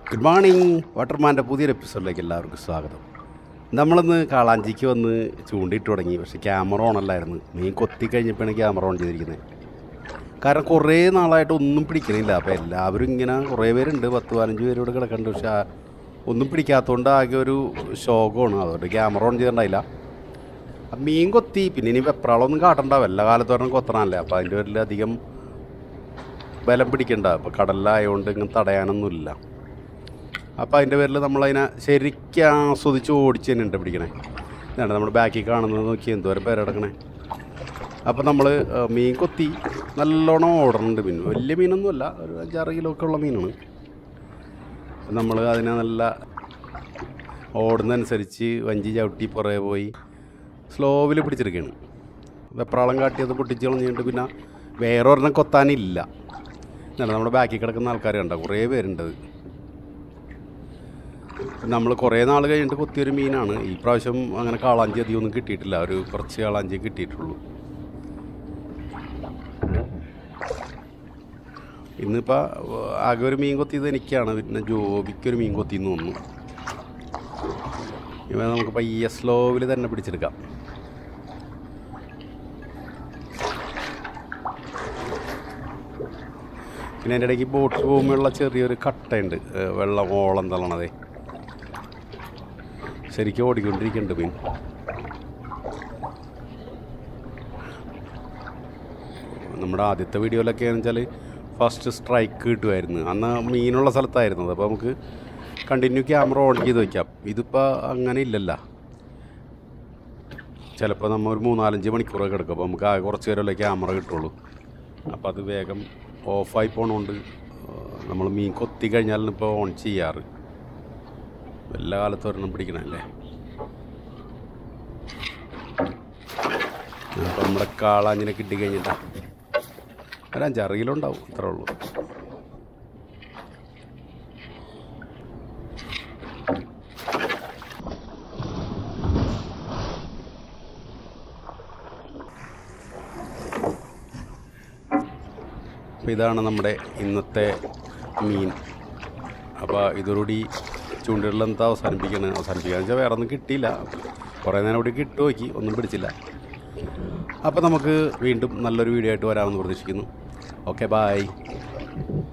Good morning വാട്ടർമാൻ്റെ പുതിയൊരു എപ്പിസോഡിലേക്ക് എല്ലാവർക്കും സ്വാഗതം നമ്മളിന്ന് കാളാഞ്ചിക്ക് വന്ന് ചൂണ്ടിയിട്ട് തുടങ്ങി പക്ഷേ ക്യാമറ ഓൺ അല്ലായിരുന്നു മീൻ കൊത്തി കഴിഞ്ഞപ്പോഴാണ് ക്യാമറ ഓൺ ചെയ്തിരിക്കുന്നത് കാരണം കുറേ നാളായിട്ട് ഒന്നും പിടിക്കണില്ല അപ്പോൾ എല്ലാവരും ഇങ്ങനെ കുറേ പേരുണ്ട് പത്ത് പതിനഞ്ച് പേരോട് കിടക്കുന്നുണ്ട് പക്ഷേ ആ ഒന്നും പിടിക്കാത്തതുകൊണ്ട് ആകെ ഒരു ശോകമാണ് അതുകൊണ്ട് ക്യാമറ ഓൺ ചെയ്തിട്ടുണ്ടായില്ല ആ മീൻ കൊത്തി പിന്നെ ഇനി വെപ്രാളൊന്നും കാട്ടണ്ട വല്ല കാലത്ത് പറഞ്ഞാൽ കൊത്തണമല്ലേ അപ്പോൾ അതിൻ്റെ പേരിൽ അധികം ബലം പിടിക്കണ്ട ഇപ്പോൾ കടലിലായതുകൊണ്ട് ഇങ്ങനെ തടയാനൊന്നുമില്ല അപ്പോൾ അതിൻ്റെ പേരിൽ നമ്മളതിനെ ശരിക്കും ആസ്വദിച്ച് ഓടിച്ച് തന്നെ ഉണ്ട് പിടിക്കണേ ഇതാണ് നമ്മുടെ ബാക്കിൽ കാണുന്നത് നോക്കി എന്തോരം പേരടക്കണേ അപ്പോൾ നമ്മൾ മീൻ കൊത്തി നല്ലോണം ഓടണുണ്ട് മീൻ വലിയ മീനൊന്നുമല്ല ഒരു അഞ്ചാറ് കിലോ ഒക്കെ ഉള്ള മീനാണ് നമ്മൾ അതിനെ നല്ല ഓടുന്നതനുസരിച്ച് വഞ്ചി ചവിട്ടി പുറകെ പോയി സ്ലോവിൽ പിടിച്ചെടുക്കുകയാണ് വെപ്രാളം കാട്ടിയത് പൊട്ടിച്ച് കളഞ്ഞിട്ട് പിന്നെ വേറെ ഒരെണ്ണം കൊത്താനില്ല ഇതാണ് നമ്മുടെ ബാക്കിൽ കിടക്കുന്ന ആൾക്കാർ കണ്ട കുറേ പേരുണ്ട് അത്. നമ്മൾ കുറേ നാൾ കഴിഞ്ഞിട്ട് കൊത്തിയൊരു മീനാണ് ഈ പ്രാവശ്യം അങ്ങനെ കാളാഞ്ചി അധികം ഒന്നും കിട്ടിയിട്ടില്ല ഒരു കുറച്ച് കാളാഞ്ചി കിട്ടിയിട്ടുള്ളൂ ഇന്നിപ്പോൾ ആകെ ഒരു മീൻ കൊത്തിയത് എനിക്കാണ് പിന്നെ ജോബിക്കൊരു മീൻ കൊത്തിയെന്ന് തോന്നുന്നു ഇവ നമുക്ക് പയ്യെ സ്ലോവിൽ തന്നെ പിടിച്ചെടുക്കാം പിന്നെ അതിൻ്റെ ഇടയ്ക്ക് ബോട്ട് പോകുമ്പോഴുള്ള ചെറിയൊരു കട്ടയുണ്ട് ഏഹ് വെള്ളം ഓളം തള്ളണതേ ശരിക്കും ഓടിക്കൊണ്ടിരിക്കുന്നുണ്ട് മീൻ നമ്മുടെ ആദ്യത്തെ വീഡിയോയിലൊക്കെ എന്ന് വെച്ചാൽ ഫസ്റ്റ് സ്ട്രൈക്ക് കിട്ടുമായിരുന്നു അന്ന് മീനുള്ള സ്ഥലത്തായിരുന്നത് അപ്പോൾ നമുക്ക് കണ്ടിന്യൂ ക്യാമറ ഓൺ ചെയ്ത് വയ്ക്കാം ഇതിപ്പോൾ അങ്ങനെ ഇല്ലല്ലോ ചിലപ്പോൾ നമ്മൾ ഒരു മൂന്നാലഞ്ച് മണിക്കൂറൊക്കെ എടുക്കും അപ്പോൾ നമുക്ക് ആകെ കുറച്ച് നേരമല്ലേ ക്യാമറ കിട്ടുള്ളൂ അപ്പോൾ അത് വേഗം ഓഫായി പോണോണ്ട് നമ്മൾ മീൻ കൊത്തി കഴിഞ്ഞാലാണ് ഇപ്പോൾ ഓൺ ചെയ്യാറ് എല്ലാ കാലത്ത് ഒരെണ്ണം പിടിക്കണല്ലേ അപ്പോൾ നമ്മുടെ കാളാഞ്ഞിനെ കിട്ടി കഴിഞ്ഞിട്ടാ ഒരു അഞ്ചാറ് കിലോ ഉണ്ടാവും അത്രേ ഉള്ളൂ അപ്പോൾ ഇതാണ് നമ്മുടെ ഇന്നത്തെ മീൻ അപ്പോൾ ഇതോടുകൂടി ചൂണ്ടകളിലെന്താ അവസാനിപ്പിക്കുന്നത് അവസാനിപ്പിക്കുക വെച്ചാൽ വേറെ ഒന്നും കിട്ടിയില്ല കുറേ നേരം കൂടി കിട്ടു നോക്കി ഒന്നും പിടിച്ചില്ല അപ്പോൾ നമുക്ക് വീണ്ടും നല്ലൊരു വീഡിയോ ആയിട്ട് വരാമെന്ന് പ്രതീക്ഷിക്കുന്നു ഓക്കെ ബായ്